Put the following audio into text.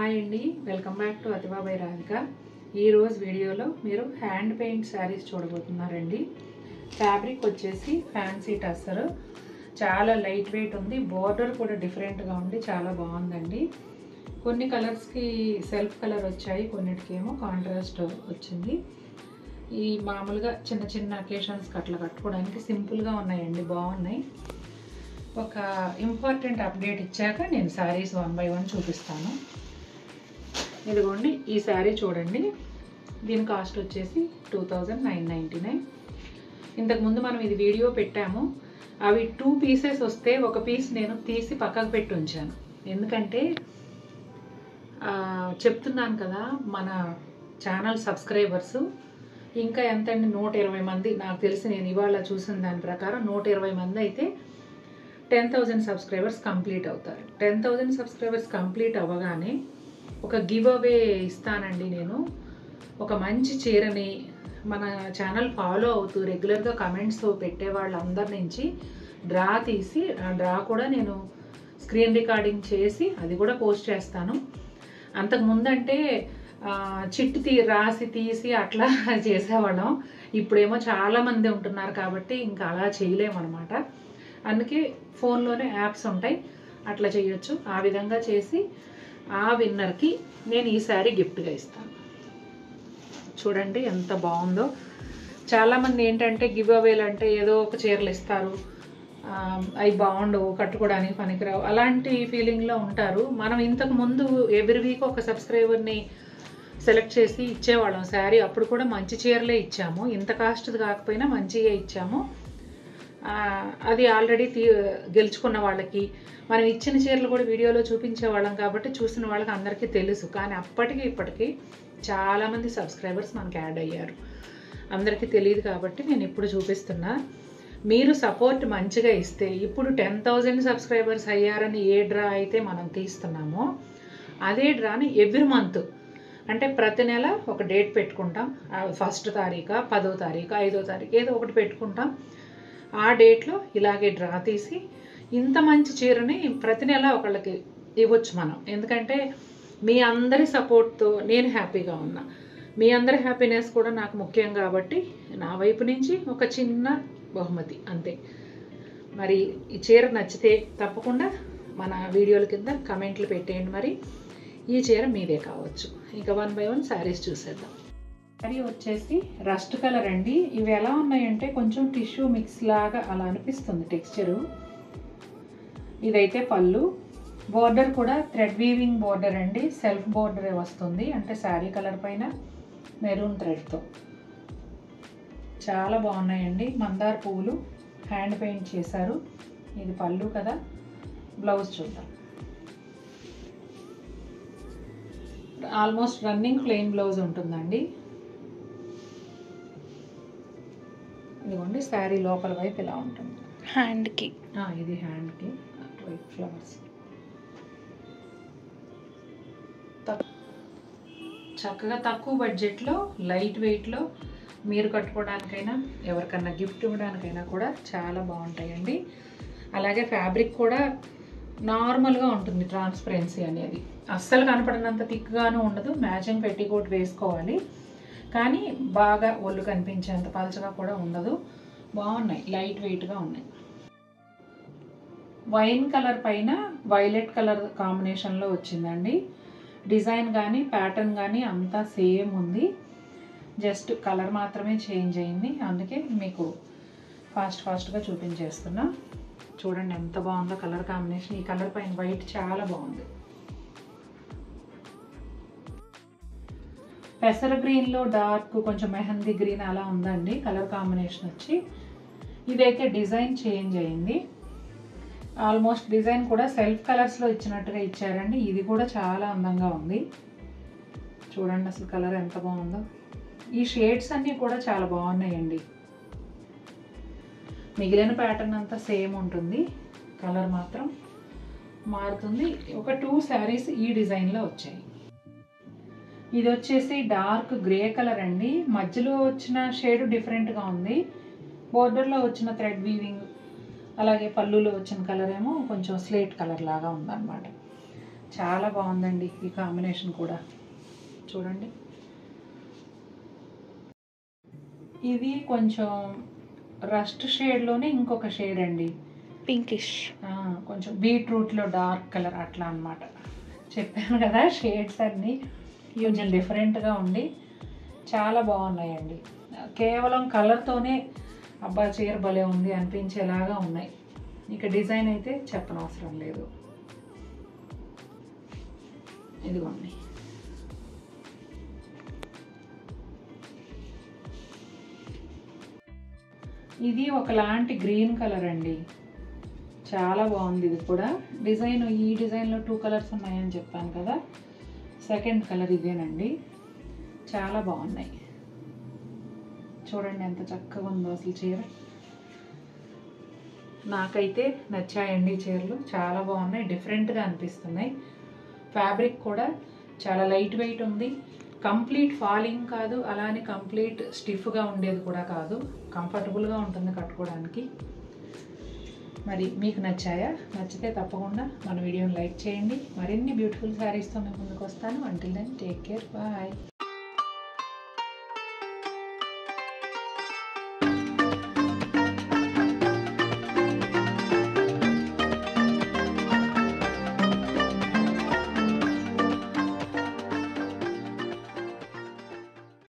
hi అండి welcome back to అతిబాబాయ్ రాధిక ఈరోజు వీడియోలో మీరు హ్యాండ్ పెయింట్ శారీస్ చూడబోతున్నారండి ఫ్యాబ్రిక్ వచ్చేసి ఫ్యాన్సీ టస్సర్ చాలా లైట్ వెయిట్ ఉంది బోర్డర్ కూడా డిఫరెంట్గా ఉంది చాలా బాగుందండి కొన్ని కలర్స్కి సెల్ఫ్ కలర్ వచ్చాయి కొన్నిటికేమో కాంట్రాస్ట్ వచ్చింది ఈ మామూలుగా చిన్న చిన్న అకేషన్స్కి అట్లా కట్టుకోవడానికి సింపుల్గా ఉన్నాయండి బాగున్నాయి ఒక ఇంపార్టెంట్ అప్డేట్ ఇచ్చాక నేను శారీస్ వన్ బై వన్ చూపిస్తాను ఇదిగోండి ఈ శారీ చూడండి దీని కాస్ట్ వచ్చేసి two thousand nine ninety nine ఇంతకుముందు మనం ఇది వీడియో పెట్టాము అవి టూ పీసెస్ వస్తే ఒక పీస్ నేను తీసి పక్కకు పెట్టి ఉంచాను ఎందుకంటే ఆ, చెప్తున్నాను కదా మన ఛానల్ సబ్స్క్రైబర్స్ ఇంకా ఎంత అండి నూట ఇరవై మంది నాకు తెలిసి నేను ఇవాళ చూసిన దాని ప్రకారం నూట ఇరవై మంది అయితే టెన్ థౌజండ్ సబ్స్క్రైబర్స్ కంప్లీట్ అవుతారు టెన్ థౌజండ్ సబ్స్క్రైబర్స్ కంప్లీట్ అవ్వగానే ఒక గివ్ అవే ఇస్తానండి నేను ఒక మంచి చీరని మన ఛానల్ ఫాలో అవుతూ రెగ్యులర్గా కమెంట్స్ పెట్టే వాళ్ళందరి నుంచి డ్రా తీసి ఆ డ్రా కూడా నేను స్క్రీన్ రికార్డింగ్ చేసి అది కూడా పోస్ట్ చేస్తాను అంతకు ముందంటే ఆ, చిట్టు తీ రాసి తీసి అట్లా చేసేవాళ్ళం ఇప్పుడేమో చాలా మంది ఉంటున్నారు కాబట్టి ఇంకా అలా చేయలేమన్నమాట అందుకే ఫోన్లోనే యాప్స్ ఉంటాయి అట్లా చేయొచ్చు ఆ విధంగా చేసి ఆ విన్నర్కి నేను ఈ శారీ గిఫ్ట్గా ఇస్తాను చూడండి ఎంత బాగుందో చాలామంది ఏంటంటే గివ్ అవేలు అంటే ఏదో ఒక చీరలు ఇస్తారు ఆ, అవి బాగుండవు కట్టుకోవడానికి పనికిరావు అలాంటి ఫీలింగ్లో ఉంటారు మనం ఇంతకు ముందు ఎవ్రీ వీక్ ఒక సబ్స్క్రైబర్ని సెలెక్ట్ చేసి ఇచ్చేవాళ్ళం శారీ అప్పుడు కూడా మంచి చీరలే ఇచ్చాము ఇంత కాస్ట్ది కాకపోయినా మంచిగా ఇచ్చాము ఆ, అది ఆల్రెడీ తీ గెలుచుకున్న వాళ్ళకి మనం ఇచ్చిన చీరలు కూడా వీడియోలో చూపించే వాళ్ళం కాబట్టి చూసిన వాళ్ళకి అందరికీ తెలుసు కానీ అప్పటికి ఇప్పటికీ చాలామంది సబ్స్క్రైబర్స్ మనకి యాడ్ అయ్యారు అందరికీ తెలియదు కాబట్టి నేను ఇప్పుడు చూపిస్తున్నా మీరు సపోర్ట్ మంచిగా ఇస్తే ఇప్పుడు టెన్ థౌజండ్ సబ్స్క్రైబర్స్ అయ్యారని ఏ డ్రా అయితే మనం తీస్తున్నామో అదే డ్రాని ఎవ్రీ మంత్ అంటే ప్రతి నెల ఒక డేట్ పెట్టుకుంటాం ఫస్ట్ తారీఖు పదో తారీఖు ఐదో తారీఖు ఏదో ఒకటి పెట్టుకుంటాం ఆ డేట్లో ఇలాగే డ్రా తీసి ఇంత మంచి చీరని ప్రతి నెల ఒకళ్ళకి ఇవ్వచ్చు మనం ఎందుకంటే మీ అందరి సపోర్ట్తో నేను హ్యాపీగా ఉన్నా మీ అందరి హ్యాపీనెస్ కూడా నాకు ముఖ్యం కాబట్టి నా వైపు నుంచి ఒక చిన్న బహుమతి అంతే మరి ఈ చీర నచ్చితే తప్పకుండా మన వీడియోల కింద కమెంట్లు పెట్టేయండి మరి ఈ చీర మీదే కావచ్చు ఇక వన్ బై వన్ శారీస్ చూసేద్దాం శారీ వచ్చేసి రస్ట్ కలర్ అండి ఇవి ఎలా ఉన్నాయంటే కొంచెం టిష్యూ మిక్స్ లాగా అలా అనిపిస్తుంది టెక్స్చరు ఇదైతే పళ్ళు బోర్డర్ కూడా థ్రెడ్ వీవింగ్ బోర్డర్ అండి సెల్ఫ్ బోర్డరే వస్తుంది అంటే శారీ కలర్ పైన మెరూన్ థ్రెడ్తో చాలా బాగున్నాయండి మందార పువ్వులు హ్యాండ్ పెయింట్ చేశారు ఇది పళ్ళు కదా బ్లౌజ్ చూద్దాం ఆల్మోస్ట్ రన్నింగ్ ప్లెయిన్ బ్లౌజ్ ఉంటుందండి ఇదిగోండి శారీ లోపల వైపు ఇలా ఉంటుంది హ్యాండ్కి ఆ, ఇది హ్యాండ్కి వైట్ ఫ్లవర్స్ తక్- చక్కగా తక్కువ బడ్జెట్లో లైట్ వెయిట్లో మీరు కట్టుకోవడానికైనా ఎవరికన్నా గిఫ్ట్ ఇవ్వడానికైనా కూడా చాలా బాగుంటాయండి అలాగే ఫ్యాబ్రిక్ కూడా నార్మల్గా ఉంటుంది ట్రాన్స్పరెన్సీ అనేది అస్సలు కనపడినంత థిక్గాను ఉండదు మ్యాచింగ్ పెట్టికోట్ వేసుకోవాలి కానీ బాగా ఒళ్ళు కనిపించేంత పలచగా కూడా ఉండదు బాగున్నాయి లైట్ వెయిట్గా ఉన్నాయి వైన్ కలర్ పైన వైలెట్ కలర్ కాంబినేషన్లో వచ్చిందండి డిజైన్ కానీ ప్యాటర్న్ కానీ అంతా సేమ్ ఉంది జస్ట్ కలర్ మాత్రమే చేంజ్ అయింది అందుకే మీకు ఫాస్ట్ ఫాస్ట్గా చూపించేస్తున్నా చూడండి ఎంత బాగుందో కలర్ కాంబినేషన్ ఈ కలర్ పైన వైట్ చాలా బాగుంది పెసర గ్రీన్లో డార్క్ కొంచెం మెహందీ గ్రీన్ అలా ఉందండి కలర్ కాంబినేషన్ వచ్చి ఇదైతే డిజైన్ చేంజ్ అయింది ఆల్మోస్ట్ డిజైన్ కూడా సెల్ఫ్ కలర్స్లో ఇచ్చినట్టుగా ఇచ్చారండి ఇది కూడా చాలా అందంగా ఉంది చూడండి అసలు కలర్ ఎంత బాగుందో ఈ షేడ్స్ అన్నీ కూడా చాలా బాగున్నాయండి మిగిలిన ప్యాటర్న్ అంతా సేమ్ ఉంటుంది కలర్ మాత్రం మారుతుంది ఒక టూ శారీస్ ఈ డిజైన్లో వచ్చాయి ఇది వచ్చేసి డార్క్ గ్రే కలర్ అండి మధ్యలో వచ్చిన షేడ్ డిఫరెంట్గా ఉంది బోర్డర్లో వచ్చిన థ్రెడ్ వీవింగ్ అలాగే పళ్ళులో వచ్చిన కలర్ ఏమో కొంచెం స్లేట్ కలర్ లాగా ఉందన్నమాట చాలా బాగుందండి ఈ కాంబినేషన్ కూడా చూడండి ఇది కొంచెం రస్ట్ షేడ్లోనే ఇంకొక షేడ్ అండి పింకిష్ ఆ, కొంచెం బీట్రూట్లో డార్క్ కలర్ అట్లా అన్నమాట చెప్పాను కదా షేడ్స్ అన్నీ కొంచెం డిఫరెంట్గా ఉండి చాలా బాగున్నాయండి కేవలం కలర్తోనే అబ్బా చీర భలే ఉంది అనిపించేలాగా ఉన్నాయి ఇక డిజైన్ అయితే చెప్పనవసరం లేదు ఇదిగోండి ఇది ఒకలాంటి గ్రీన్ కలర్ అండి చాలా బాగుంది ఇది కూడా డిజైన్ ఈ డిజైన్లో టూ కలర్స్ ఉన్నాయని చెప్పాను కదా సెకండ్ కలర్ ఇదేనండి చాలా బాగున్నాయి చూడండి ఎంత చక్కగా ఉందో అసలు చీర నాకైతే నచ్చాయండి ఈ చీరలు చాలా బాగున్నాయి డిఫరెంట్గా అనిపిస్తున్నాయి ఫ్యాబ్రిక్ కూడా చాలా లైట్ వెయిట్ ఉంది కంప్లీట్ ఫాలింగ్ కాదు అలానే కంప్లీట్ స్టిఫ్గా ఉండేది కూడా కాదు కంఫర్టబుల్గా ఉంటుంది కట్టుకోవడానికి మరి మీకు నచ్చాయా నచ్చితే తప్పకుండా మన వీడియోని లైక్ చేయండి మరిన్ని బ్యూటిఫుల్ శారీస్తో మేము ముందుకు వస్తాను until then take care bye